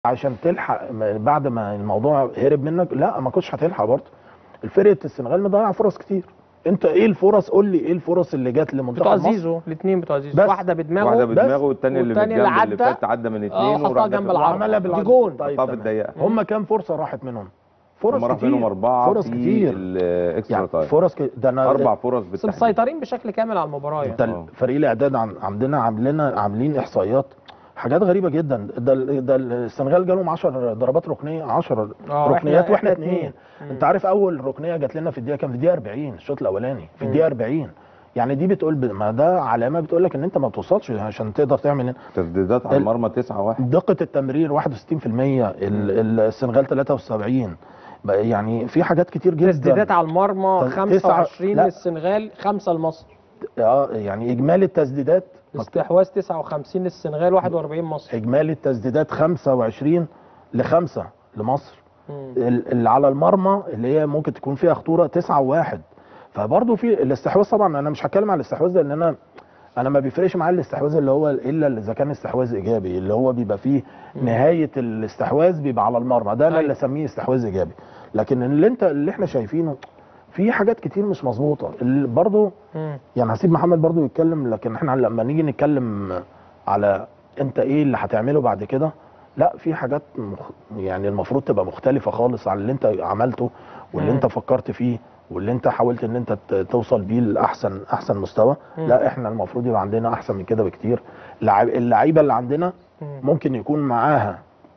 عشان تلحق ما- بعد ما الموضوع هرب منك لا ما كنتش هتلحق برضه الفرقه السنغال مضيعه فرص كتير انت ايه الفرص قول لي ايه الفرص اللي جت لمنتخب بتوع مصر زيزو الاثنين بتوع زيزو بس. واحده بدماغه واحده بس. بدماغه والتاني اللي والتاني بالجنب اللي اللي عدى. فات عدى من اه اثنين حطها وراح جنب داخل- العرض وعملها دي بالعرض. جون طيب حطها في تمام. الضيقه هم كام فرصه راحت منهم فرص هم راح كتير منهم اربعه فرص في كتير الاكسترا يعني تايم فرص ك... ده انا اربع فرص بس بالتحديد مسيطرين بشكل كامل على المباراه انت يعني آه. فريق الاعداد عن- عندنا عاملين عاملين احصائيات حاجات غريبه جدا ده ال- ده السنغال جالهم 10 ضربات ركنيه 10 اه، ركنيات واحنا- واحنا احنا اثنين اتنين. انت عارف اول ركنيه جات لنا في الدقيقه كام في الدقيقه 40 الشوط الاولاني في الدقيقه 40 يعني دي بتقول ب- ما ده علامه بتقول لك ان انت ما بتوصلش عشان تقدر تعمل تسديدات على ال- المرمى 9 1 دقه التمرير 61% ال- السنغال 73 بقى يعني في حاجات كتير جدا تسديدات على المرمى تسعة- 25 لا. للسنغال 5 لمصر اه يعني اجمالي التسديدات استحواذ 59 للسنغال 41 مصر اجمالي التسديدات 25 لخمسة لمصر مم. ال- اللي على المرمى اللي هي ممكن تكون فيها خطوره 9 وواحد فبرضه في الاستحواذ طبعا انا مش هتكلم على الاستحواذ لان انا انا ما بيفرقش معايا الاستحواذ اللي هو الا اذا كان استحواذ ايجابي اللي هو بيبقى فيه نهايه الاستحواذ بيبقى على المرمى ده انا أيوة. اللي اسميه استحواذ ايجابي لكن اللي انت اللي احنا شايفينه في حاجات كتير مش مظبوطه اللي برضه مم. يعني هسيب محمد برضو يتكلم لكن احنا لما نيجي نتكلم على انت ايه اللي هتعمله بعد كده لا في حاجات مخ... يعني المفروض تبقى مختلفة خالص عن اللي انت عملته واللي مم. انت فكرت فيه واللي انت حاولت ان انت ت- توصل بيه لاحسن احسن مستوى مم. لا احنا المفروض يبقى عندنا احسن من كده بكتير اللعيب- اللعيبه اللي عندنا مم. ممكن يكون معاها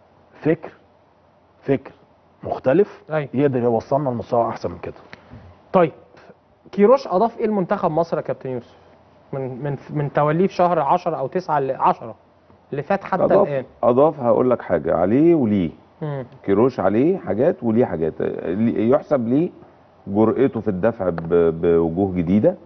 فكر فكر مختلف ايوه يقدر يوصلنا لمستوى احسن من كده طيب كيروش اضاف ايه لمنتخب مصر يا كابتن يوسف من من من توليه في شهر 10 او 9 ل 10 اللي فات حتى اضاف الان اضاف هقول لك حاجه عليه وليه مم. كيروش عليه حاجات وليه حاجات اللي يحسب ليه جرأته في الدفع ب- بوجوه جديده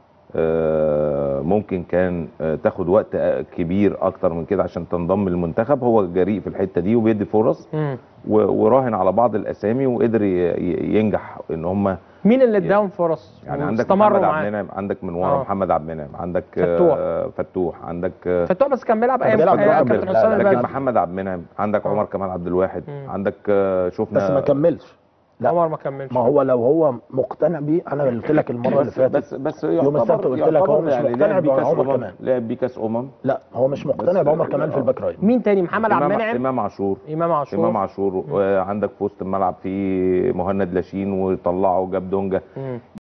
آه، ممكن كان آه، تاخد وقت آه، كبير اكتر من كده عشان تنضم للمنتخب هو جريء في الحته دي وبيدي فرص مم. و- وراهن على بعض الاسامي وقدر ي- ي- ينجح ان هم مين اللي اداهم فرص يعني عندك واستمروا محمد عبد معاه المنعم عندك من ورا آه. محمد عبد المنعم عندك فتوح. آه، فتوح عندك آه، فتوح بس كان بيلعب كان ايام بيلعب أيام بيلعب كابتن لا، حسام لا، لكن البدري محمد عبد المنعم عندك آه. عمر كمال عبد الواحد مم. عندك آه، شفنا بس ما كملش لا. عمر ما كملش ما هو لو هو مقتنع بيه انا قلت لك المره اللي بس فاتت بس بس يوم السبت يعتبر قلت لك هو يعتبر مش يعني مقتنع لعب بيه كاس بعمر امم كمال. لعب بيه كاس امم لا هو مش مقتنع بس- بعمر كمال في آه. الباك رايت مين تاني محمد عبد امام المنعم امام عاشور امام عاشور امام عاشور وعندك في وسط الملعب في مهند لاشين وطلعه وجاب دونجا مم.